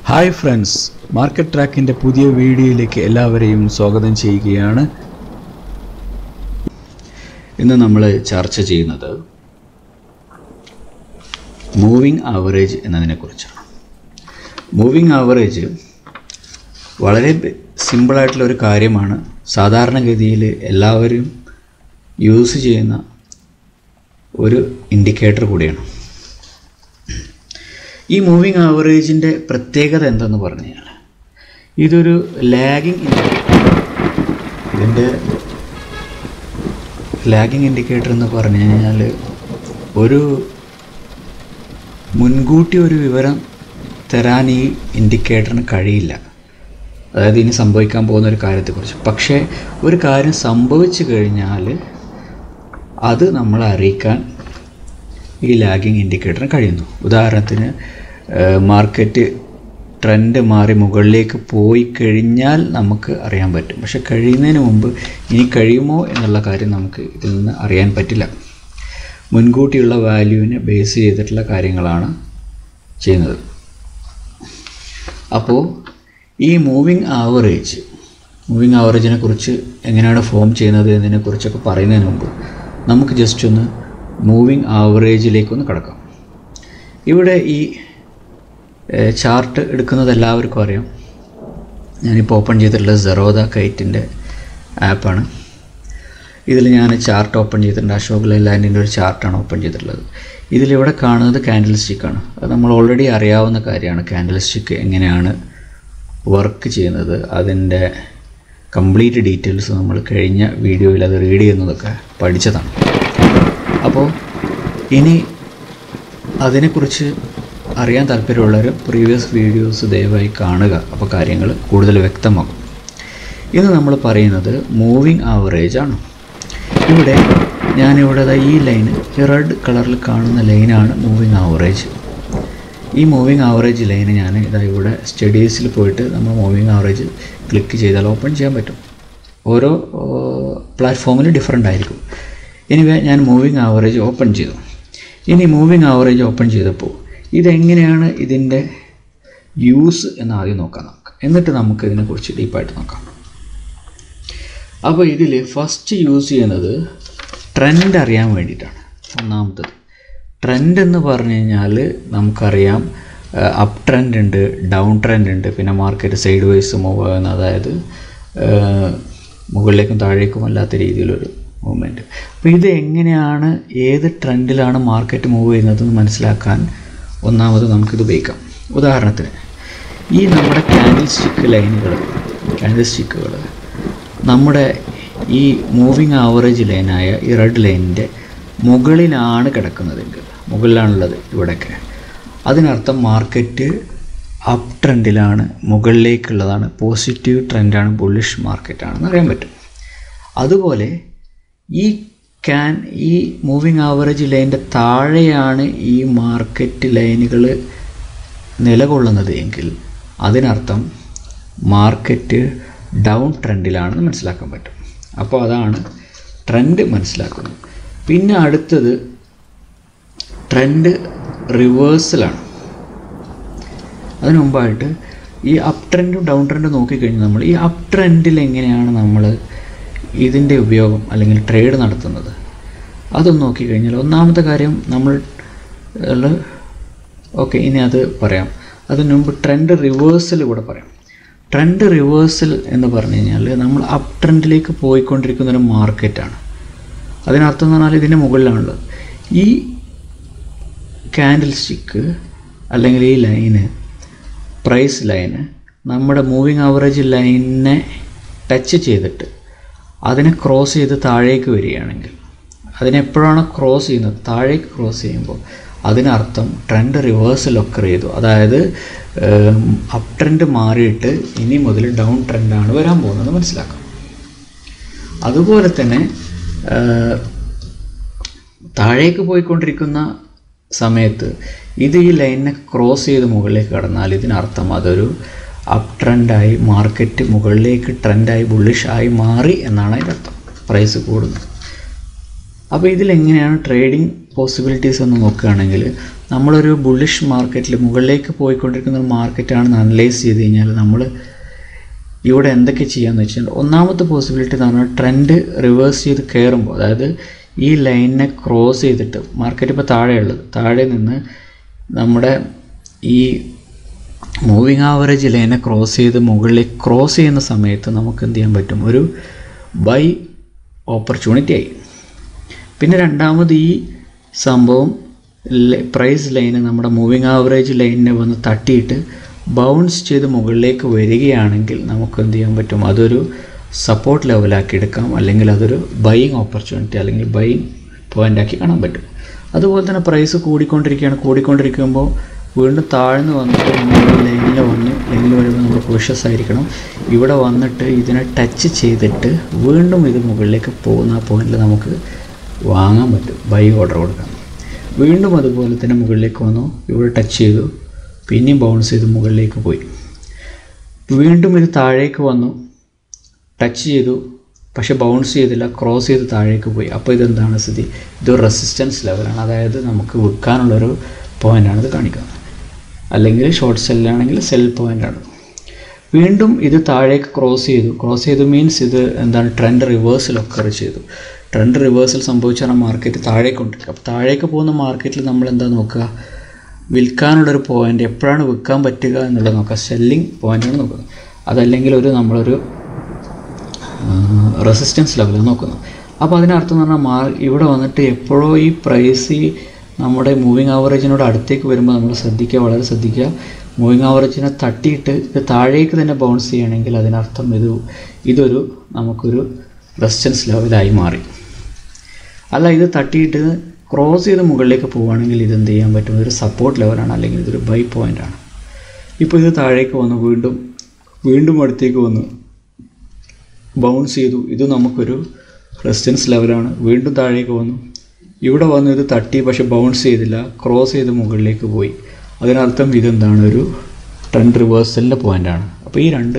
hi friends market ട്രാക്കിൻ്റെ പുതിയ വീഡിയോയിലേക്ക് എല്ലാവരെയും സ്വാഗതം ചെയ്യുകയാണ് ഇന്ന് നമ്മൾ ചർച്ച ചെയ്യുന്നത് മൂവിങ് ആവറേജ് എന്നതിനെക്കുറിച്ചാണ് മൂവിങ് ആവറേജ് വളരെ സിമ്പിളായിട്ടുള്ള ഒരു കാര്യമാണ് സാധാരണഗതിയിൽ എല്ലാവരും യൂസ് ചെയ്യുന്ന ഒരു ഇൻഡിക്കേറ്റർ കൂടിയാണ് ഈ മൂവിങ് ആവറേജിൻ്റെ പ്രത്യേകത എന്തെന്ന് പറഞ്ഞു കഴിഞ്ഞാൽ ഇതൊരു ലാഗിങ് ഇൻഡിക്കേറ്റർ ഇതിൻ്റെ ലാഗിങ് ഇൻഡിക്കേറ്റർ എന്ന് പറഞ്ഞു കഴിഞ്ഞാൽ ഒരു മുൻകൂട്ടി ഒരു വിവരം തരാൻ ഈ ഇൻഡിക്കേറ്ററിന് കഴിയില്ല അതായത് ഇനി സംഭവിക്കാൻ പോകുന്ന ഒരു കാര്യത്തെക്കുറിച്ച് പക്ഷേ ഒരു കാര്യം സംഭവിച്ചു കഴിഞ്ഞാൽ അത് നമ്മളെ അറിയിക്കാൻ ഈ ലാഗിങ് ഇൻഡിക്കേറ്ററിന് കഴിയുന്നു ഉദാഹരണത്തിന് മാർക്കറ്റ് ട്രെൻഡ് മാറി മുകളിലേക്ക് പോയി കഴിഞ്ഞാൽ നമുക്ക് അറിയാൻ പറ്റും പക്ഷെ കഴിയുന്നതിന് മുമ്പ് ഇനി കഴിയുമോ എന്നുള്ള കാര്യം നമുക്ക് ഇതിൽ നിന്ന് അറിയാൻ പറ്റില്ല മുൻകൂട്ടിയുള്ള വാല്യൂവിനെ ബേസ് ചെയ്തിട്ടുള്ള കാര്യങ്ങളാണ് ചെയ്യുന്നത് അപ്പോൾ ഈ മൂവിങ് ആവറേജ് മൂവിങ് ആവറേജിനെ കുറിച്ച് എങ്ങനെയാണ് ഫോം ചെയ്യുന്നത് എന്നതിനെക്കുറിച്ചൊക്കെ പറയുന്നതിന് മുമ്പ് നമുക്ക് ജസ്റ്റ് ഒന്ന് മൂവിങ് ആവറേജിലേക്കൊന്ന് കിടക്കാം ഇവിടെ ഈ ചാർട്ട് എടുക്കുന്നത് എല്ലാവർക്കും അറിയാം ഞാനിപ്പോൾ ഓപ്പൺ ചെയ്തിട്ടുള്ളത് സെറോദ കൈറ്റിൻ്റെ ആപ്പാണ് ഇതിൽ ഞാൻ ചാർട്ട് ഓപ്പൺ ചെയ്തിട്ടുണ്ട് അശോക് ലൈലാൻഡിൻ്റെ ഒരു ചാർട്ടാണ് ഓപ്പൺ ചെയ്തിട്ടുള്ളത് ഇതിലിവിടെ കാണുന്നത് കാൻഡിൽ സ്റ്റിക്കാണ് അത് നമ്മൾ ഓൾറെഡി അറിയാവുന്ന കാര്യമാണ് കാൻഡിൽ സ്റ്റിക്ക് എങ്ങനെയാണ് വർക്ക് ചെയ്യുന്നത് അതിൻ്റെ കംപ്ലീറ്റ് ഡീറ്റെയിൽസ് നമ്മൾ കഴിഞ്ഞ വീഡിയോയിൽ അത് റീഡ് ചെയ്യുന്നതൊക്കെ പഠിച്ചതാണ് അപ്പോൾ ഇനി അതിനെക്കുറിച്ച് അറിയാൻ താല്പര്യമുള്ളവർ പ്രീവിയസ് വീഡിയോസ് ദയവായി കാണുക അപ്പോൾ കാര്യങ്ങൾ കൂടുതൽ വ്യക്തമാകും ഇന്ന് നമ്മൾ പറയുന്നത് മൂവിങ് ആവറേജ് ആണ് ഇവിടെ ഞാനിവിടെ ഈ ലൈന് ഈ റെഡ് കളറിൽ കാണുന്ന ലൈനാണ് മൂവിങ് ആവറേജ് ഈ മൂവിങ് ആവറേജ് ലൈന് ഞാൻ ഇതാ ഇവിടെ സ്റ്റഡീസിൽ പോയിട്ട് നമ്മൾ മൂവിങ് ആവറേജ് ക്ലിക്ക് ചെയ്താൽ ഓപ്പൺ ചെയ്യാൻ പറ്റും ഓരോ പ്ലാറ്റ്ഫോമിൽ ഡിഫറെൻ്റ് ആയിരിക്കും എനിവേ ഞാൻ മൂവിങ് ആവറേജ് ഓപ്പൺ ചെയ്തു ഇനി മൂവിങ് ആവറേജ് ഓപ്പൺ ചെയ്തപ്പോൾ ഇതെങ്ങനെയാണ് ഇതിൻ്റെ യൂസ് എന്ന് ആദ്യം നോക്കാം നമുക്ക് എന്നിട്ട് നമുക്ക് ഇതിനെക്കുറിച്ച് ഡീപ്പായിട്ട് നോക്കാം അപ്പോൾ ഇതിൽ ഫസ്റ്റ് യൂസ് ചെയ്യുന്നത് ട്രെൻഡ് അറിയാൻ വേണ്ടിയിട്ടാണ് ഒന്നാമത്തത് ട്രെൻഡ് എന്ന് പറഞ്ഞു കഴിഞ്ഞാൽ നമുക്കറിയാം അപ്പ് ട്രെൻഡ് ഉണ്ട് ഡൗൺ ട്രെൻഡ് ഉണ്ട് പിന്നെ മാർക്കറ്റ് സൈഡ് വൈസ് മൂവ് ആകുന്ന അതായത് മുകളിലേക്കും താഴേക്കും അല്ലാത്ത രീതിയിലൊരു മൂവ്മെൻറ്റ് അപ്പോൾ ഇത് എങ്ങനെയാണ് ഏത് ട്രെൻഡിലാണ് മാർക്കറ്റ് മൂവ് ചെയ്യുന്നതെന്ന് മനസ്സിലാക്കാൻ ഒന്നാമത് നമുക്കിത് ഉപയോഗിക്കാം ഉദാഹരണത്തിന് ഈ നമ്മുടെ ക്യാൻഡിൽ സ്റ്റിക്ക് ലൈനുകൾ ക്യാൻഡിൽ സ്റ്റിക്കുകൾ നമ്മുടെ ഈ മൂവിങ് ആവറേജ് ലൈനായ ഈ റെഡ് ലൈനിൻ്റെ മുകളിലാണ് കിടക്കുന്നതെങ്കിൽ മുകളിലാണുള്ളത് ഇവിടെയൊക്കെ അതിനർത്ഥം മാർക്കറ്റ് അപ്പ് ട്രെൻഡിലാണ് മുകളിലേക്കുള്ളതാണ് പോസിറ്റീവ് ട്രെൻഡാണ് ബുള്ളിഷ് മാർക്കറ്റാണെന്ന് അറിയാൻ പറ്റും അതുപോലെ ഈ ക്യാൻ ഈ മൂവിങ് ആവറേജ് ലൈനിൻ്റെ താഴെയാണ് ഈ മാർക്കറ്റ് ലൈനുകൾ നിലകൊള്ളുന്നത് എങ്കിൽ അതിനർത്ഥം മാർക്കറ്റ് ഡൗൺ ട്രെൻഡിലാണെന്ന് മനസ്സിലാക്കാൻ പറ്റും അപ്പോൾ അതാണ് ട്രെൻഡ് മനസ്സിലാക്കുന്നത് പിന്നെ അടുത്തത് ട്രെൻഡ് റിവേഴ്സലാണ് അതിനു മുമ്പായിട്ട് ഈ അപ്പ് ട്രെൻഡും ഡൗൺ ട്രെൻഡും നോക്കിക്കഴിഞ്ഞാൽ നമ്മൾ ഈ അപ്പ് ട്രെൻഡിൽ എങ്ങനെയാണ് നമ്മൾ ഇതിൻ്റെ ഉപയോഗം അല്ലെങ്കിൽ ട്രേഡ് നടത്തുന്നത് അതൊന്ന് നോക്കിക്കഴിഞ്ഞാൽ ഒന്നാമത്തെ കാര്യം നമ്മൾ ഓക്കെ ഇനി അത് പറയാം അതിന് മുമ്പ് ട്രെൻഡ് റിവേഴ്സൽ കൂടെ പറയാം ട്രെൻഡ് റിവേഴ്സൽ എന്ന് പറഞ്ഞു കഴിഞ്ഞാൽ നമ്മൾ അപ്പ് ട്രെൻഡിലേക്ക് പോയിക്കൊണ്ടിരിക്കുന്ന ഒരു മാർക്കറ്റാണ് അതിനർത്ഥം എന്ന് പറഞ്ഞാൽ ഇതിൻ്റെ മുകളിലാണുള്ളത് ഈ കാൻഡിൽ സ്റ്റിക്ക് അല്ലെങ്കിൽ ഈ ലൈന് പ്രൈസ് ലൈന് നമ്മുടെ മൂവിങ് ആവറേജ് ലൈനിനെ ടച്ച് ചെയ്തിട്ട് അതിനെ ക്രോസ് ചെയ്ത് താഴേക്ക് വരികയാണെങ്കിൽ അതിനെപ്പോഴാണ് ക്രോസ് ചെയ്യുന്നത് താഴേക്ക് ക്രോസ് ചെയ്യുമ്പോൾ അതിനർത്ഥം ട്രെൻഡ് റിവേഴ്സൽ ഒക്കർ ചെയ്തു അതായത് അപ്പ് ട്രെൻഡ് മാറിയിട്ട് ഇനി മുതൽ ഡൗൺ ട്രെൻഡാണ് വരാൻ പോകുന്നത് മനസ്സിലാക്കാം അതുപോലെ തന്നെ താഴേക്ക് പോയിക്കൊണ്ടിരിക്കുന്ന സമയത്ത് ഇത് ഈ ലൈനിനെ ക്രോസ് ചെയ്ത് മുകളിലേക്ക് കടന്നാൽ ഇതിനർത്ഥം അതൊരു അപ്പ് ട്രെൻഡായി മാർക്കറ്റ് മുകളിലേക്ക് ട്രെൻഡായി ബുള്ളിഷ് ആയി മാറി എന്നാണ് അതിൻ്റെ അർത്ഥം പ്രൈസ് കൂടുന്നത് അപ്പോൾ ഇതിലെങ്ങനെയാണ് ട്രേഡിംഗ് പോസിബിലിറ്റീസ് എന്ന് നോക്കുകയാണെങ്കിൽ നമ്മളൊരു ബുള്ളിഷ് മാർക്കറ്റിൽ മുകളിലേക്ക് പോയിക്കൊണ്ടിരിക്കുന്ന ഒരു മാർക്കറ്റാണെന്ന് അനലൈസ് ചെയ്ത് കഴിഞ്ഞാൽ നമ്മൾ ഇവിടെ എന്തൊക്കെ ചെയ്യാമെന്ന് വെച്ചാൽ ഒന്നാമത്തെ പോസിബിലിറ്റി എന്ന് പറഞ്ഞാൽ ട്രെൻഡ് റിവേഴ്സ് ചെയ്ത് കയറുമ്പോൾ അതായത് ഈ ലൈനിനെ ക്രോസ് ചെയ്തിട്ട് മാർക്കറ്റ് ഇപ്പോൾ താഴെയുള്ളത് താഴെ നിന്ന് നമ്മുടെ ഈ മൂവിങ് ആവറേജ് ലൈനെ ക്രോസ് ചെയ്ത് മുകളിലേക്ക് ക്രോസ് ചെയ്യുന്ന സമയത്ത് നമുക്ക് എന്ത് ചെയ്യാൻ പറ്റും ഒരു ബൈ ഓപ്പർച്യൂണിറ്റി ആയി പിന്നെ രണ്ടാമത് ഈ സംഭവം പ്രൈസ് ലൈന് നമ്മുടെ മൂവിങ് ആവറേജ് ലൈനിനെ വന്ന് തട്ടിയിട്ട് ബൗൺസ് ചെയ്ത് മുകളിലേക്ക് വരികയാണെങ്കിൽ നമുക്ക് എന്ത് ചെയ്യാൻ പറ്റും അതൊരു സപ്പോർട്ട് ലെവലാക്കി എടുക്കാം അല്ലെങ്കിൽ അതൊരു ബൈയിങ് ഓപ്പർച്യൂണിറ്റി അല്ലെങ്കിൽ ബൈയിങ് പോയിൻ്റ് ആക്കി കാണാൻ പറ്റും അതുപോലെ തന്നെ പ്രൈസ് കൂടിക്കൊണ്ടിരിക്കുകയാണ് കൂടിക്കൊണ്ടിരിക്കുമ്പോൾ വീണ്ടും താഴ്ന്നു വന്നിട്ട് നമ്മൾ ലൈനിൽ വന്ന് ലൈനിൽ വരുമ്പോൾ നമ്മൾ കോഷ്യസ് ആയിരിക്കണം ഇവിടെ വന്നിട്ട് ഇതിനെ ടച്ച് ചെയ്തിട്ട് വീണ്ടും ഇത് മുകളിലേക്ക് പോകുന്ന ആ പോയിന്റിൽ നമുക്ക് വാങ്ങാൻ പറ്റും ബൈ ഓർഡർ കൊടുക്കാം വീണ്ടും അതുപോലെ തന്നെ മുകളിലേക്ക് വന്നു ഇവിടെ ടച്ച് ചെയ്തു പിന്നെയും ബൗൺസ് ചെയ്ത് മുകളിലേക്ക് പോയി വീണ്ടും ഇത് താഴേക്ക് വന്നു ടച്ച് ചെയ്തു പക്ഷേ ബൗൺസ് ചെയ്തില്ല ക്രോസ് ചെയ്ത് താഴേക്ക് പോയി അപ്പോൾ ഇതെന്താണ് സ്ഥിതി ഇതൊരു റെസിസ്റ്റൻസ് ലെവലാണ് അതായത് നമുക്ക് വിൽക്കാനുള്ളൊരു പോയിൻ്റാണ് ഇത് കാണിക്കുന്നത് അല്ലെങ്കിൽ ഷോർട്ട് സെല്ലാണെങ്കിൽ സെൽ പോയിൻ്റാണ് വീണ്ടും ഇത് താഴേക്ക് ക്രോസ് ചെയ്തു ക്രോസ് ചെയ്തു മീൻസ് ഇത് എന്താണ് ട്രെൻഡ് റിവേഴ്സൽ ഒക്കർ ചെയ്തു ട്രെൻഡ് റിവേഴ്സൽ സംഭവിച്ചാണ് മാർക്കറ്റ് താഴേക്ക് കൊണ്ടിരിക്കുക അപ്പോൾ താഴേക്ക് പോകുന്ന മാർക്കറ്റിൽ നമ്മൾ എന്താ നോക്കുക വിൽക്കാനുള്ളൊരു പോയിൻ്റ് എപ്പോഴാണ് വിൽക്കാൻ പറ്റുക എന്നുള്ളത് നോക്കുക സെല്ലിംഗ് പോയിൻ്റാണ് നോക്കുന്നത് അതല്ലെങ്കിൽ ഒരു നമ്മളൊരു റെസിസ്റ്റൻസ് ലെവലാണ് നോക്കുന്നത് അപ്പോൾ അതിനർത്ഥം എന്ന് പറഞ്ഞാൽ മാർ ഇവിടെ വന്നിട്ട് എപ്പോഴോ ഈ പ്രൈസ് ഈ നമ്മുടെ മൂവിങ് ആവറേജിനോട് അടുത്തേക്ക് വരുമ്പോൾ നമ്മൾ ശ്രദ്ധിക്കുക വളരെ ശ്രദ്ധിക്കുക മൂവിങ് ആവറേജിനെ തട്ടിയിട്ട് ഇത് താഴേക്ക് തന്നെ ബൗൺസ് ചെയ്യണമെങ്കിൽ അതിനർത്ഥം ഇത് ഇതൊരു നമുക്കൊരു റെസിസ്റ്റൻസ് ലെവലായി മാറി അല്ല ഇത് തട്ടിയിട്ട് ക്രോസ് ചെയ്ത് മുകളിലേക്ക് പോവുകയാണെങ്കിൽ ഇത് എന്ത് ചെയ്യാൻ പറ്റും ഇതൊരു സപ്പോർട്ട് ലെവലാണ് അല്ലെങ്കിൽ ഇതൊരു ബൈ പോയിൻ്റ് ആണ് ഇപ്പോൾ ഇത് താഴേക്ക് വന്നു വീണ്ടും വീണ്ടും അടുത്തേക്ക് വന്നു ബൗൺസ് ചെയ്തു ഇത് നമുക്കൊരു റെസിസ്റ്റൻസ് ലെവലാണ് വീണ്ടും താഴേക്ക് വന്നു ഇവിടെ വന്നു ഇത് തട്ടി പക്ഷെ ബൗൺസ് ചെയ്തില്ല ക്രോസ് ചെയ്ത് മുകളിലേക്ക് പോയി അതിനർത്ഥം ഇതെന്താണ് ഒരു ട്രെൻഡ് റിവേഴ്സലിൻ്റെ പോയിൻ്റാണ് അപ്പോൾ ഈ രണ്ട്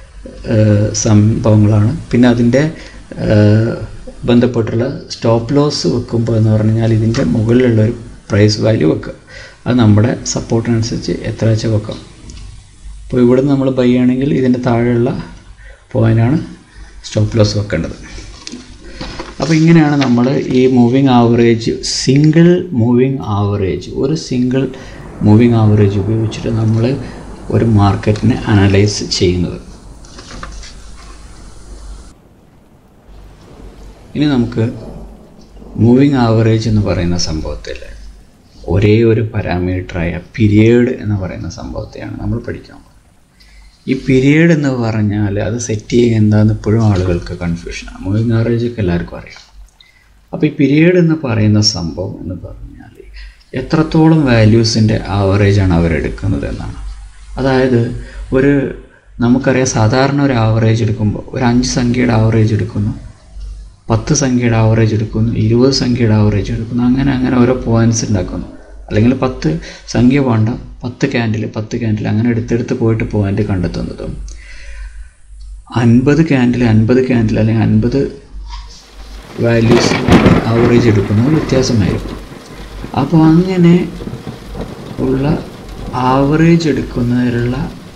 സംഭവങ്ങളാണ് പിന്നെ അതിൻ്റെ ബന്ധപ്പെട്ടുള്ള സ്റ്റോപ്പ് ലോസ് വെക്കുമ്പോൾ എന്ന് പറഞ്ഞു കഴിഞ്ഞാൽ ഇതിൻ്റെ മുകളിലുള്ള ഒരു പ്രൈസ് വാല്യൂ വെക്കുക അത് നമ്മുടെ സപ്പോർട്ടിനനുസരിച്ച് എത്ര വെച്ചാൽ വെക്കാം അപ്പോൾ ഇവിടെ നമ്മൾ ബൈ ആണെങ്കിൽ ഇതിൻ്റെ താഴെയുള്ള പോയിൻ്റാണ് സ്റ്റോപ്പ് ലോസ് വെക്കേണ്ടത് അപ്പോൾ ഇങ്ങനെയാണ് നമ്മൾ ഈ moving average single moving average ഒരു സിംഗിൾ മൂവിങ് ആവറേജ് ഉപയോഗിച്ചിട്ട് നമ്മൾ ഒരു മാർക്കറ്റിനെ അനലൈസ് ചെയ്യുന്നത് ഇനി നമുക്ക് മൂവിങ് ആവറേജ് എന്ന് പറയുന്ന സംഭവത്തിൽ ഒരേ ഒരു പാരാമീറ്ററായ പീരിയഡ് എന്ന് പറയുന്ന സംഭവത്തെയാണ് നമ്മൾ പഠിക്കാൻ ഈ പീരിയഡ് എന്ന് പറഞ്ഞാൽ അത് സെറ്റ് ചെയ്യുക എന്താണെന്ന് ഇപ്പോഴും ആളുകൾക്ക് കൺഫ്യൂഷനാണ് മൂവിങ് ആവറേജൊക്കെ എല്ലാവർക്കും അറിയാം അപ്പോൾ ഈ പീരിയഡ് എന്ന് പറയുന്ന സംഭവം എന്ന് പറഞ്ഞാൽ എത്രത്തോളം വാല്യൂസിൻ്റെ ആവറേജാണ് അവരെടുക്കുന്നത് എന്നാണ് അതായത് ഒരു നമുക്കറിയാം സാധാരണ ഒരു ആവറേജ് എടുക്കുമ്പോൾ ഒരു അഞ്ച് സംഖ്യയുടെ ആവറേജ് എടുക്കുന്നു പത്ത് സംഖ്യയുടെ ആവറേജ് എടുക്കുന്നു ഇരുപത് സംഖ്യയുടെ ആവറേജ് എടുക്കുന്നു അങ്ങനെ അങ്ങനെ ഓരോ പോയിൻറ്റ്സ് ഉണ്ടാക്കുന്നു അല്ലെങ്കിൽ പത്ത് സംഖ്യ വേണ്ട പത്ത് ക്യാൻഡിൽ പത്ത് ക്യാൻഡിൽ അങ്ങനെ എടുത്തെടുത്ത് പോയിട്ട് പോയിൻ്റ് കണ്ടെത്തുന്നതും അൻപത് ക്യാൻഡിൽ അൻപത് ക്യാൻഡിൽ അല്ലെങ്കിൽ അൻപത് വാല്യൂസ് ആവറേജ് എടുക്കുന്നത് വ്യത്യാസമായിരിക്കും അപ്പോൾ അങ്ങനെ ഉള്ള ആവറേജ് എടുക്കുന്നതിലുള്ള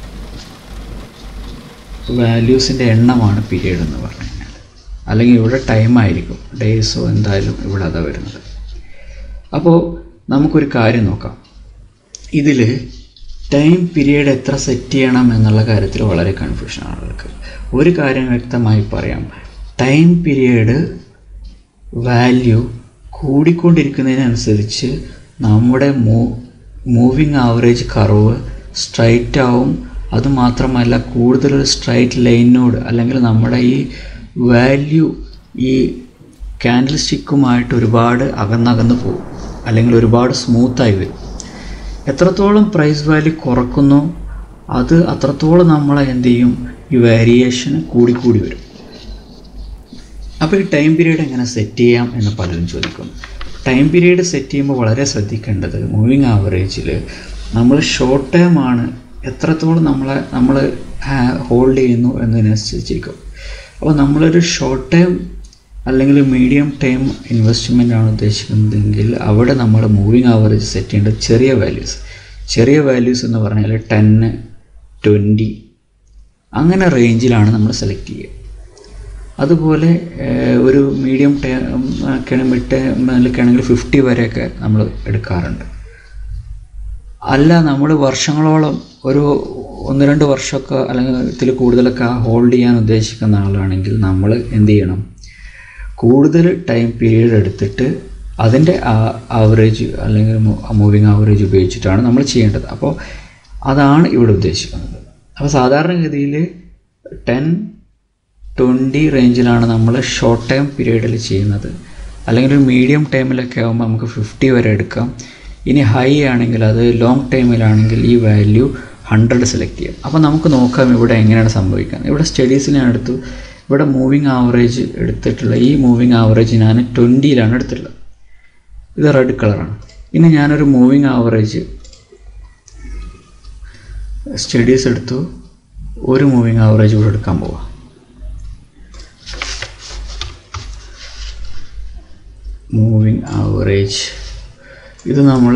വാല്യൂസിൻ്റെ എണ്ണമാണ് പീരീഡ് എന്ന് പറഞ്ഞു കഴിഞ്ഞാൽ അല്ലെങ്കിൽ ഇവിടെ ടൈം ആയിരിക്കും ഡേയ്സോ എന്തായാലും ഇവിടെ അതാ വരുന്നത് അപ്പോൾ നമുക്കൊരു കാര്യം നോക്കാം ഇതിൽ ടൈം പീരീഡ് എത്ര സെറ്റ് ചെയ്യണം എന്നുള്ള കാര്യത്തിൽ വളരെ കൺഫ്യൂഷൻ ആളുകൾക്ക് ഒരു കാര്യം വ്യക്തമായി പറയാം ടൈം പീരീഡ് വാല്യൂ കൂടിക്കൊണ്ടിരിക്കുന്നതിനനുസരിച്ച് നമ്മുടെ മൂ മൂവിങ് ആവറേജ് കർവ് സ്ട്രൈറ്റ് ആവും അതുമാത്രമല്ല കൂടുതലൊരു സ്ട്രൈറ്റ് ലൈനിനോട് അല്ലെങ്കിൽ നമ്മുടെ ഈ വാല്യൂ ഈ ക്യാൻഡിൽ സ്റ്റിക്കുമായിട്ട് ഒരുപാട് അകന്നകന്ന് പോകും അല്ലെങ്കിൽ ഒരുപാട് സ്മൂത്തായി വരും എത്രത്തോളം പ്രൈസ് വാല്യൂ കുറക്കുന്നു അത് അത്രത്തോളം നമ്മളെ എന്ത് ചെയ്യും ഈ വേരിയേഷൻ കൂടിക്കൂടി വരും അപ്പോൾ ഈ ടൈം പീരീഡ് എങ്ങനെ സെറ്റ് ചെയ്യാം എന്ന് പലരും ചോദിക്കുന്നു ടൈം പീരീഡ് സെറ്റ് ചെയ്യുമ്പോൾ വളരെ ശ്രദ്ധിക്കേണ്ടത് മൂവിങ് ആവറേജിൽ നമ്മൾ ഷോർട്ട് ടേം ആണ് എത്രത്തോളം നമ്മളെ നമ്മൾ ഹോൾഡ് ചെയ്യുന്നു എന്നതിനനുസരിച്ചിരിക്കും അപ്പോൾ നമ്മളൊരു ഷോർട്ട് ടൈം അല്ലെങ്കിൽ മീഡിയം ടൈം ഇൻവെസ്റ്റ്മെൻ്റ് ആണ് ഉദ്ദേശിക്കുന്നതെങ്കിൽ അവിടെ നമ്മൾ മൂവിങ് ആവറേജ് സെറ്റ് ചെയ്യേണ്ടത് ചെറിയ വാല്യൂസ് ചെറിയ വാല്യൂസ് എന്ന് പറഞ്ഞാൽ ടെന്ന് ട്വൻറ്റി അങ്ങനെ റേഞ്ചിലാണ് നമ്മൾ സെലക്ട് ചെയ്യുക അതുപോലെ ഏഹ്, ഒരു മീഡിയം ടൈം ഒക്കെ മിഡ് ടൈമിലൊക്കെ ആണെങ്കിൽ ഫിഫ്റ്റി വരെയൊക്കെ നമ്മൾ എടുക്കാറുണ്ട് അല്ല നമ്മൾ വർഷങ്ങളോളം ഒരു ഒന്ന് രണ്ട് വർഷമൊക്കെ അല്ലെങ്കിൽ ഇതിൽ കൂടുതലൊക്കെ ഹോൾഡ് ചെയ്യാൻ ഉദ്ദേശിക്കുന്ന ആളാണെങ്കിൽ നമ്മൾ എന്ത് ചെയ്യണം കൂടുതൽ ടൈം പീരീഡ് എടുത്തിട്ട് അതിൻ്റെ ആവറേജ് അല്ലെങ്കിൽ മൂവിങ് ആവറേജ് ഉപയോഗിച്ചിട്ടാണ് നമ്മൾ ചെയ്യേണ്ടത് അപ്പോൾ അതാണ് ഇവിടെ ഉദ്ദേശിക്കുന്നത് അപ്പോൾ സാധാരണഗതിയിൽ ടെൻ ട്വൻറ്റി റേഞ്ചിലാണ് നമ്മൾ ഷോർട്ട് ടൈം പീരീഡിൽ ചെയ്യുന്നത് അല്ലെങ്കിൽ ഒരു മീഡിയം ടൈമിലൊക്കെ ആകുമ്പോൾ നമുക്ക് ഫിഫ്റ്റി വരെ എടുക്കാം ഇനി ഹൈ ആണെങ്കിൽ അത് ലോങ് ടൈമിലാണെങ്കിൽ ഈ വാല്യൂ ഹൺഡ്രഡ് സെലക്ട് ചെയ്യാം അപ്പോൾ നമുക്ക് നോക്കാം ഇവിടെ എങ്ങനെയാണ് സംഭവിക്കുന്നത് ഇവിടെ സ്റ്റഡീസിൽ ഞാൻ എടുത്തു ഇവിടെ മൂവിങ് ആവറേജ് എടുത്തിട്ടുള്ള ഈ മൂവിങ് ആവറേജ് ഞാൻ ട്വൻറ്റിയിലാണ് എടുത്തിട്ടുള്ളത് ഇത് റെഡ് കളറാണ് ഇനി ഞാനൊരു മൂവിങ് ആവറേജ് സ്റ്റഡീസ് എടുത്തു ഒരു മൂവിങ് ആവറേജ് ഇവിടെ എടുക്കാൻ പോവാം മൂവിങ് ആവറേജ് ഇത് നമ്മൾ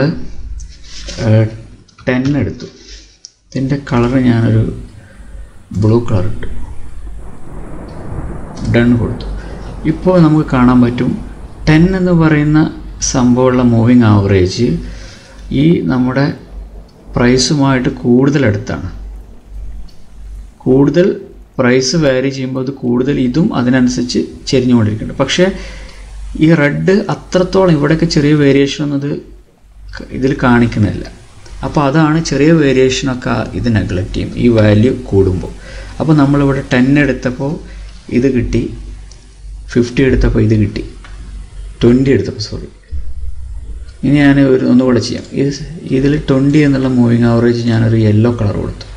ടെൻ എടുത്തു ഇതിൻ്റെ കളർ ഞാനൊരു ബ്ലൂ കളർ ഇട്ടു ഡൺ കൊടുത്തു ഇപ്പോൾ നമുക്ക് കാണാൻ പറ്റും ടെൻ എന്ന് പറയുന്ന സംഭവമുള്ള മൂവിങ് ആവറേജ് ഈ നമ്മുടെ പ്രൈസുമായിട്ട് കൂടുതൽ അടുത്താണ് കൂടുതൽ പ്രൈസ് വാരി ചെയ്യുമ്പോൾ അത് കൂടുതൽ ഇതും അതിനനുസരിച്ച് ചെരിഞ്ഞുകൊണ്ടിരിക്കുന്നുണ്ട് പക്ഷേ ഈ റെഡ് അത്രത്തോളം ഇവിടെയൊക്കെ ചെറിയ വേരിയേഷൻ ഒന്നും ഇത് ക- ഇതിൽ കാണിക്കുന്നില്ല അപ്പോൾ അതാണ് ചെറിയ വേരിയേഷനൊക്കെ ഇത് നെഗ്ലക്റ്റ് ചെയ്യും ഈ വാല്യൂ കൂടുമ്പോൾ അപ്പോൾ നമ്മളിവിടെ ടെൻ എടുത്തപ്പോൾ ഇത് കിട്ടി ഫിഫ്റ്റി എടുത്തപ്പോൾ ഇത് കിട്ടി ട്വൻറ്റി എടുത്തപ്പോൾ സോറി ഇനി ഞാൻ ഒരു ഒന്നുകൂടെ ചെയ്യാം ഇത് ഇതിൽ ട്വൻറ്റി എന്നുള്ള മൂവിങ് ആവറേജ് ഞാനൊരു യെല്ലോ കളർ കൊടുത്തു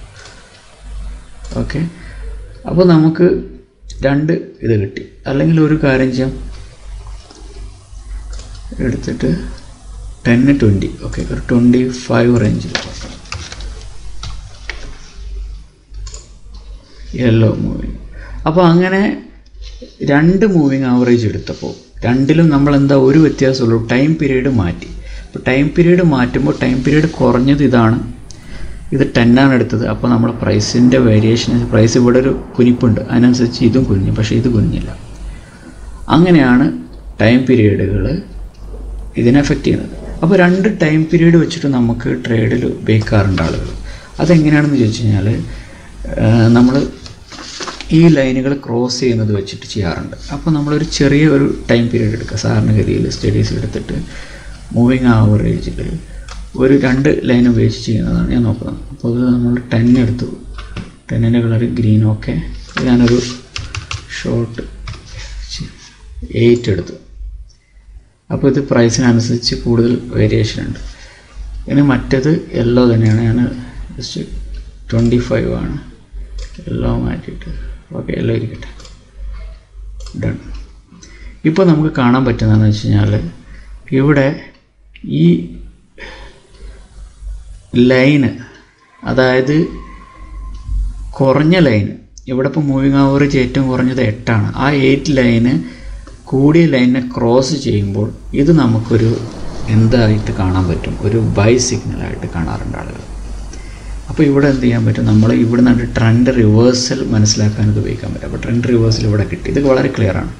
ഓക്കെ അപ്പോൾ നമുക്ക് രണ്ട് ഇത് കിട്ടി അല്ലെങ്കിൽ ഒരു കാര്യം ചെയ്യാം എടുത്തിട്ട് ടെന്ന് ട്വൻറ്റി ഓക്കെ ഒരു ട്വൻറ്റി ഫൈവ് റേഞ്ചിൽ യെല്ലോ മൂവിങ് അപ്പോൾ അങ്ങനെ രണ്ട് മൂവിങ് ആവറേജ് എടുത്തപ്പോൾ രണ്ടിലും നമ്മൾ എന്താ ഒരു വ്യത്യാസമുള്ളൂ ടൈം പീരീഡ് മാറ്റി അപ്പോൾ ടൈം പീരീഡ് മാറ്റുമ്പോൾ ടൈം പീരീഡ് കുറഞ്ഞത് ഇതാണ് ഇത് ടെന്നാണ് എടുത്തത് അപ്പോൾ നമ്മുടെ പ്രൈസിൻ്റെ വേരിയേഷൻ പ്രൈസ് ഇവിടെ ഒരു കുനിപ്പുണ്ട് അതിനനുസരിച്ച് ഇതും കുനിഞ്ഞു പക്ഷേ ഇത് കുനിഞ്ഞില്ല അങ്ങനെയാണ് ടൈം പീരീഡുകൾ ഇതിനെ എഫക്റ്റ് ചെയ്യുന്നത് അപ്പോൾ രണ്ട് ടൈം പീരീഡ് വെച്ചിട്ട് നമുക്ക് ട്രേഡിൽ ഉപയോഗിക്കാറുണ്ട് ആളുകൾ അതെങ്ങനെയാണെന്ന് ചോദിച്ചു കഴിഞ്ഞാൽ നമ്മൾ ഈ ലൈനുകൾ ക്രോസ് ചെയ്യുന്നത് വെച്ചിട്ട് ചെയ്യാറുണ്ട് അപ്പോൾ നമ്മളൊരു ചെറിയ ഒരു ടൈം പീരീഡ് എടുക്കുക സാധാരണഗതിയിൽ സ്റ്റഡീസ് എടുത്തിട്ട് മൂവിങ് ആവറേജിൽ ഒരു രണ്ട് ലൈൻ ഉപയോഗിച്ച് ചെയ്യുന്നതാണ് ഞാൻ നോക്കുന്നത് അപ്പോൾ അത് നമ്മൾ ടെൻ എടുത്തു ടെന്നിൻ്റെ കളർ ഗ്രീൻ ഓക്കെ ഞാനൊരു ഷോർട്ട് എയ്റ്റ് എടുത്തു അപ്പോൾ ഇത് പ്രൈസിനനുസരിച്ച് കൂടുതൽ വേരിയേഷൻ ഉണ്ട് ഇനി മറ്റേത് യെല്ലോ തന്നെയാണ് ഞാൻ ജസ്റ്റ് ട്വൻറ്റി ഫൈവ് ആണ് യെല്ലോ മാറ്റിയിട്ട് ഓക്കെ യെല്ലോ ഇരിക്കട്ടെ ഡൺ ഇപ്പോൾ നമുക്ക് കാണാൻ പറ്റുന്നതെന്ന് വെച്ച് കഴിഞ്ഞാൽ ഇവിടെ ഈ ലൈന് അതായത് കുറഞ്ഞ ലൈന് ഇവിടെ ഇപ്പോൾ മൂവിങ് ആവറേജ് ഏറ്റവും കുറഞ്ഞത് എട്ടാണ് ആ എയ്റ്റ് ലൈന് കൂടിയ ലൈനിനെ ക്രോസ് ചെയ്യുമ്പോൾ ഇത് നമുക്കൊരു എന്തായിട്ട് കാണാൻ പറ്റും ഒരു ബൈ സിഗ്നലായിട്ട് കാണാറുണ്ട് ആളുകൾ അപ്പോൾ ഇവിടെ എന്ത് ചെയ്യാൻ പറ്റും നമ്മൾ ഇവിടെ നിന്ന് ട്രെൻഡ് റിവേഴ്സൽ മനസ്സിലാക്കാൻ ഇത് ഉപയോഗിക്കാൻ പറ്റും അപ്പോൾ ട്രെൻഡ് റിവേഴ്സൽ ഇവിടെ കിട്ടി ഇത് വളരെ ക്ലിയർ ആണ്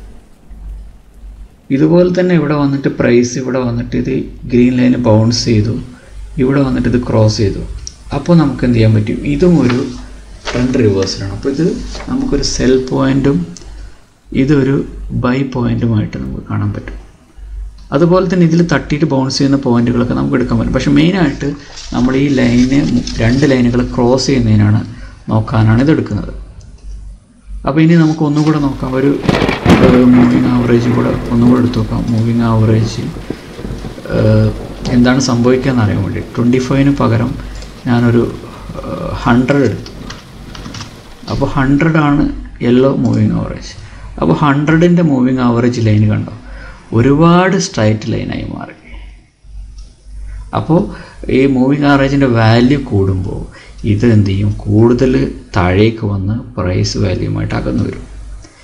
ഇതുപോലെ തന്നെ ഇവിടെ വന്നിട്ട് പ്രൈസ് ഇവിടെ വന്നിട്ട് ഇത് ഗ്രീൻ ലൈന് ബൗൺസ് ചെയ്തു ഇവിടെ വന്നിട്ട് ഇത് ക്രോസ് ചെയ്തു അപ്പോൾ നമുക്ക് എന്ത് ചെയ്യാൻ പറ്റും ഇതും ഒരു ട്രെൻഡ് റിവേഴ്സലാണ് അപ്പോൾ ഇത് നമുക്കൊരു സെൽ പോയിൻറ്റും ഇതൊരു ബൈ പോയിൻറ്റുമായിട്ട് നമുക്ക് കാണാൻ പറ്റും അതുപോലെ തന്നെ ഇതിൽ തട്ടിയിട്ട് ബൗൺസ് ചെയ്യുന്ന പോയിന്റുകളൊക്കെ നമുക്ക് എടുക്കാൻ പറ്റും പക്ഷേ മെയിനായിട്ട് നമ്മൾ ഈ ലൈന് രണ്ട് ലൈനുകൾ ക്രോസ് ചെയ്യുന്നതിനാണ് നോക്കാനാണ് ഇത് എടുക്കുന്നത് അപ്പോൾ ഇനി നമുക്ക് ഒന്നും കൂടെ നോക്കാം ഒരു മൂവിങ് ആവറേജ് കൂടെ ഒന്നും കൂടെ എടുത്ത് നോക്കാം മൂവിങ് ആവറേജ് എന്താണ് സംഭവിക്കുക എന്ന് അറിയാൻ വേണ്ടി ട്വൻറ്റി ഫൈവിന് പകരം ഞാനൊരു ഹൺഡ്രഡ് എടുത്തു അപ്പോൾ ഹൺഡ്രഡ് ആണ് യെല്ലോ മൂവിങ് ആവറേജ് അപ്പോൾ ഹൺഡ്രഡിൻ്റെ മൂവിങ് ആവറേജ് ലൈൻ കണ്ടോ ഒരുപാട് സ്ട്രൈറ്റ് ലൈനായി മാറി അപ്പോൾ ഈ മൂവിങ് ആവറേജിൻ്റെ വാല്യൂ കൂടുമ്പോൾ ഇത് എന്ത് ചെയ്യും കൂടുതൽ താഴേക്ക് വന്ന് പ്രൈസ് വാല്യൂമായിട്ട് അകന്നു വരും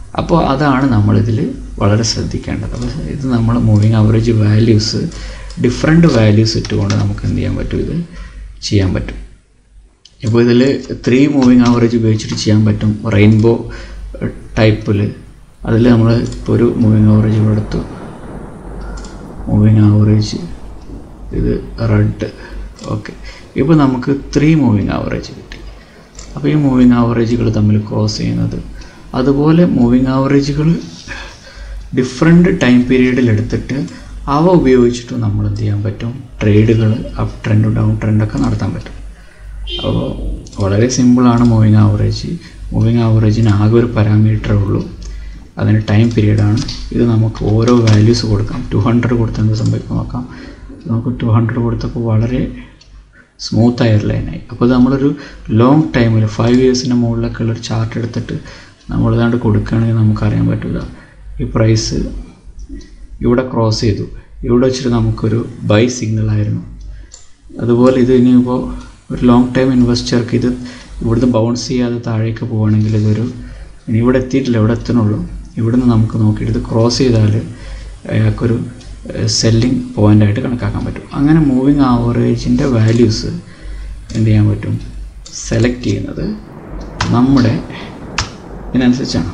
അപ്പോൾ അതാണ് നമ്മളിതിൽ വളരെ ശ്രദ്ധിക്കേണ്ടത് അപ്പോൾ ഇത് നമ്മൾ moving average values different values ഇട്ടുകൊണ്ട് നമുക്ക് എന്ത് ചെയ്യാൻ പറ്റും ഇത് ചെയ്യാൻ പറ്റും ഇപ്പോൾ ഇതിൽ ത്രീ മൂവിങ് ആവറേജ് ഉപയോഗിച്ചിട്ട് ചെയ്യാൻ പറ്റും റെയിൻബോ ടൈപ്പിൽ അതിൽ നമ്മൾ ഇപ്പോൾ ഒരു മൂവിങ് ആവറേജ് ഇവിടെ എടുത്തു മൂവിങ് ആവറേജ് ഇത് റെഡ് ഓക്കെ ഇപ്പോൾ നമുക്ക് ത്രീ മൂവിങ് ആവറേജ് കിട്ടി അപ്പോൾ ഈ മൂവിങ് ആവറേജുകൾ തമ്മിൽ ക്രോസ് ചെയ്യുന്നത് അതുപോലെ മൂവിങ് ആവറേജുകൾ ഡിഫറെൻറ്റ് ടൈം പീരീഡിൽ എടുത്തിട്ട് അവ ഉപയോഗിച്ചിട്ട് നമ്മൾ എന്ത് ചെയ്യാൻ പറ്റും ട്രേഡുകൾ അപ്പ് ട്രെൻഡ് ഡൗൺ ട്രെൻഡൊക്കെ നടത്താൻ പറ്റും അപ്പോൾ വളരെ സിമ്പിളാണ് മൂവിങ് ആവറേജ് മൂവിങ് ആവറേജിന് ആകെ ഒരു പാരാമീറ്ററേ ഉള്ളൂ അതിന് ടൈം പീരീഡാണ് ഇത് നമുക്ക് ഓരോ വാല്യൂസ് കൊടുക്കാം ടു ഹൺഡ്രഡ് കൊടുത്ത് എന്ത് സംഭവിക്കും നോക്കാം നമുക്ക് ടു ഹൺഡ്രഡ് കൊടുത്തപ്പോൾ വളരെ സ്മൂത്തായ ഒരു ലൈനായി അപ്പോൾ ഇത് നമ്മളൊരു ലോങ് ടൈമിൽ ഫൈവ് ഇയേഴ്സിന് മുകളിലൊക്കെ ഉള്ളൊരു ചാർട്ട് എടുത്തിട്ട് നമ്മൾ ഇതാണ്ട് കൊടുക്കുകയാണെങ്കിൽ നമുക്കറിയാൻ പറ്റില്ല ഈ പ്രൈസ് ഇവിടെ ക്രോസ് ചെയ്തു ഇവിടെ വെച്ചിട്ട് നമുക്കൊരു ബൈ സിഗ്നലായിരുന്നു അതുപോലെ ഇത് ഇനിയിപ്പോൾ ഒരു ലോങ് ടൈം ഇൻവെസ്റ്റർക്ക് ഇത് ഇവിടുന്ന് ബൗൺസ് ചെയ്യാതെ താഴേക്ക് പോവുകയാണെങ്കിൽ ഇതൊരു ഇനി ഇവിടെ എത്തിയിട്ടില്ല ഇവിടെ എത്തണുള്ളൂ ഇവിടുന്ന് നമുക്ക് നോക്കിയിട്ട് ഇത് ക്രോസ് ചെയ്താൽ അയാൾക്കൊരു സെല്ലിംഗ് പോയിൻ്റായിട്ട് കണക്കാക്കാൻ പറ്റും അങ്ങനെ മൂവിങ് ആവറേജിൻ്റെ വാല്യൂസ് എന്ത് ചെയ്യാൻ പറ്റും സെലക്ട് ചെയ്യുന്നത് നമ്മുടെ ഇതിനനുസരിച്ചാണ്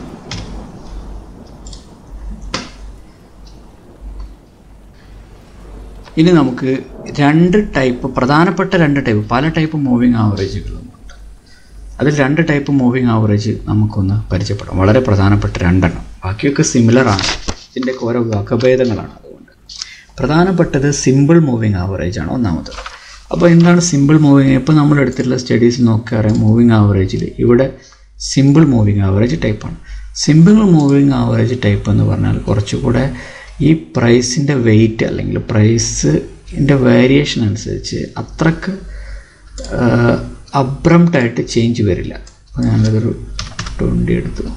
ഇനി നമുക്ക് രണ്ട് ടൈപ്പ് പ്രധാനപ്പെട്ട രണ്ട് ടൈപ്പ് പല ടൈപ്പ് മൂവിങ് ആവറേജുകളുമുണ്ട് അതിൽ രണ്ട് ടൈപ്പ് മൂവിങ് ആവറേജ് നമുക്കൊന്ന് പരിചയപ്പെടാം വളരെ പ്രധാനപ്പെട്ട രണ്ടെണ്ണം ബാക്കിയൊക്കെ സിമിലർ ആണ് ഇതിൻ്റെയൊക്കെ ഓരോ വകഭേദങ്ങളാണ് അതുകൊണ്ട് പ്രധാനപ്പെട്ടത് സിമ്പിൾ മൂവിങ് ആവറേജ് ആണ് ഒന്നാമത് അപ്പോൾ എന്താണ് സിമ്പിൾ മൂവിങ് ഇപ്പോൾ നമ്മൾ എടുത്തിട്ടുള്ള സ്റ്റഡീസ് നോക്കിയാറിയാം മൂവിങ് ആവറേജിൽ ഇവിടെ സിമ്പിൾ മൂവിങ് ആവറേജ് ടൈപ്പാണ് സിമ്പിൾ മൂവിങ് ആവറേജ് ടൈപ്പ് എന്ന് പറഞ്ഞാൽ കുറച്ചുകൂടെ ഈ പ്രൈസിൻ്റെ വെയിറ്റ് അല്ലെങ്കിൽ പ്രൈസിൻ്റെ വേരിയേഷൻ അനുസരിച്ച് അത്രക്ക് അബ്രംപ്റ്റായിട്ട് ചേഞ്ച് വരില്ല അപ്പോൾ ഞാനതൊരു ട്വൻറ്റി എടുത്തു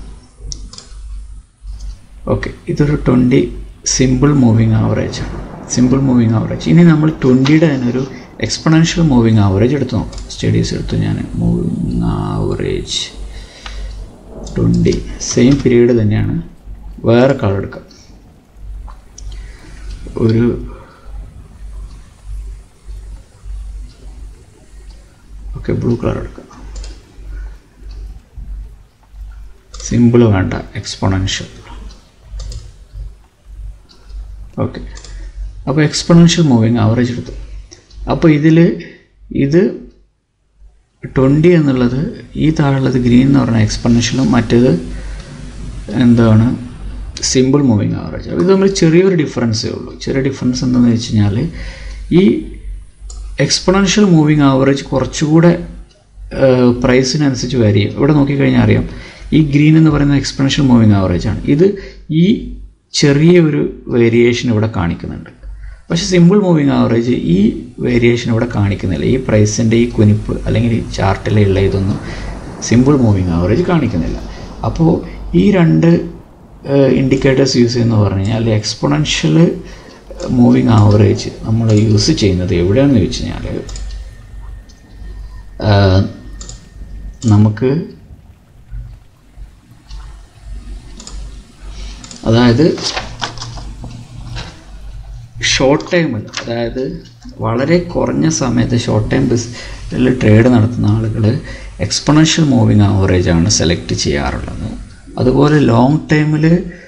ഓക്കെ ഇതൊരു ട്വൻറ്റി സിമ്പിൾ മൂവിങ് ആവറേജ് ആണ് സിമ്പിൾ മൂവിങ് ആവറേജ് ഇനി നമ്മൾ ട്വൻറ്റിയുടെ തന്നെ ഒരു എക്സ്പൊണൻഷ്യൽ മൂവിങ് ആവറേജ് എടുത്ത് നോക്കാം സ്റ്റഡീസ് എടുത്തു ഞാൻ moving average twenty same period തന്നെയാണ് വേറെ കളർ എടുക്കാം ഒരു ഓക്കെ ബ്ലൂ കളർ എടുക്കാം സിമ്പിൾ വേണ്ട എക്സ്പൊണൻഷ്യൽ ഓക്കെ അപ്പോൾ എക്സ്പൊണൻഷ്യൽ മൂവിങ് ആവറേജ് എടുത്തു അപ്പോൾ ഇതിൽ ഇത് ട്വൻറ്റി എന്നുള്ളത് ഈ താഴെയുള്ളത് ഗ്രീൻ എന്ന് പറഞ്ഞാൽ എക്സ്പൊണൻഷ്യലും മറ്റേത് എന്താണ് സിമ്പിൾ മൂവിങ് ആവറേജ് അപ്പോൾ ഇത് തമ്മിൽ ചെറിയൊരു ഡിഫറൻസേ ഉള്ളൂ ചെറിയ ഡിഫറൻസ് എന്താണെന്ന് വെച്ച് കഴിഞ്ഞാൽ ഈ എക്സ്പൊണൻഷ്യൽ മൂവിങ് ആവറേജ് കുറച്ചുകൂടെ പ്രൈസിനനുസരിച്ച് വാരി ചെയ്യും ഇവിടെ നോക്കിക്കഴിഞ്ഞാൽ അറിയാം ഈ ഗ്രീൻ എന്ന് പറയുന്ന എക്സ്പൊണൻഷ്യൽ മൂവിങ് ആവറേജ് ആണ് ഇത് ഈ ചെറിയ ഒരു വേരിയേഷൻ ഇവിടെ കാണിക്കുന്നുണ്ട് പക്ഷേ സിമ്പിൾ മൂവിങ് ആവറേജ് ഈ വേരിയേഷൻ ഇവിടെ കാണിക്കുന്നില്ല ഈ പ്രൈസിൻ്റെ ഈ കുനിപ്പ് അല്ലെങ്കിൽ ഈ ചാർട്ടിലുള്ള ഇതൊന്നും സിമ്പിൾ മൂവിങ് ആവറേജ് കാണിക്കുന്നില്ല അപ്പോൾ ഈ രണ്ട് ഇൻഡിക്കേറ്റേഴ്സ് യൂസ് ചെയ്യുന്ന പറഞ്ഞു കഴിഞ്ഞാൽ എക്സ്പൊണൻഷ്യൽ മൂവിങ് ആവറേജ് നമ്മൾ യൂസ് ചെയ്യുന്നത് എവിടെയാണെന്ന് ചോദിച്ചു കഴിഞ്ഞാൽ നമുക്ക് അതായത് ഷോർട്ട് ടൈമിൽ അതായത് വളരെ കുറഞ്ഞ സമയത്ത് ഷോർട്ട് ടൈം ബിസിൽ ട്രേഡ് നടത്തുന്ന ആളുകൾ എക്സ്പൊണൻഷ്യൽ മൂവിങ് ആവറേജ് ആണ് സെലക്ട് ചെയ്യാറുള്ളത് അതുപോലെ ലോങ് ടൈമിൽ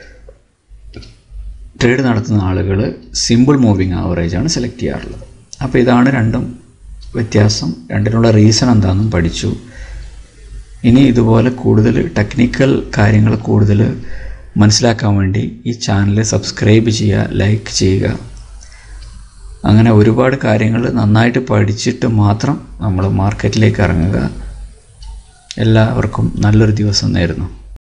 ട്രേഡ് നടത്തുന്ന ആളുകൾ സിമ്പിൾ മൂവിങ് ആവറേജ് ആണ് സെലക്ട് ചെയ്യാറുള്ളത് അപ്പോൾ ഇതാണ് രണ്ടും വ്യത്യാസം രണ്ടിനുള്ള റീസൺ എന്താണെന്നും പഠിച്ചു ഇനി ഇതുപോലെ കൂടുതൽ ടെക്നിക്കൽ കാര്യങ്ങൾ കൂടുതൽ മനസ്സിലാക്കാൻ വേണ്ടി ഈ ചാനൽ സബ്സ്ക്രൈബ് ചെയ്യുക ലൈക്ക് ചെയ്യുക അങ്ങനെ ഒരുപാട് കാര്യങ്ങൾ നന്നായിട്ട് പഠിച്ചിട്ട് മാത്രം നമ്മൾ മാർക്കറ്റിലേക്ക് ഇറങ്ങുക എല്ലാവർക്കും നല്ലൊരു ദിവസം നേരുന്നു